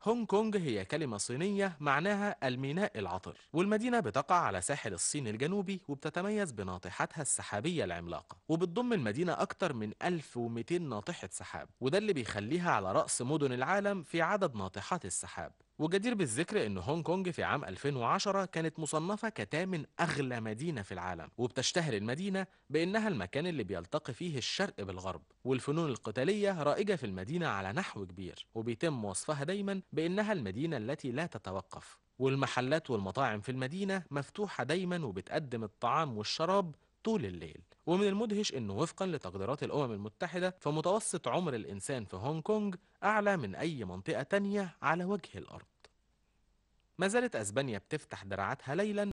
هونج كونج هي كلمة صينية معناها الميناء العطر والمدينة بتقع على ساحل الصين الجنوبي وبتتميز بناطحاتها السحابية العملاقة وبتضم المدينة أكتر من 1200 ناطحة سحاب وده اللي بيخليها على رأس مدن العالم في عدد ناطحات السحاب وجدير بالذكر ان هونج كونج في عام 2010 كانت مصنفة كتامن اغلى مدينة في العالم وبتشتهر المدينة بانها المكان اللي بيلتقي فيه الشرق بالغرب والفنون القتالية رائجة في المدينة على نحو كبير وبيتم وصفها دايما بانها المدينة التي لا تتوقف والمحلات والمطاعم في المدينة مفتوحة دايما وبتقدم الطعام والشراب طول الليل ومن المدهش انه وفقا لتقديرات الامم المتحدة فمتوسط عمر الانسان في هونج كونج اعلى من اي منطقة تانية على وجه الارض ما زالت اسبانيا بتفتح دراعاتها ليلا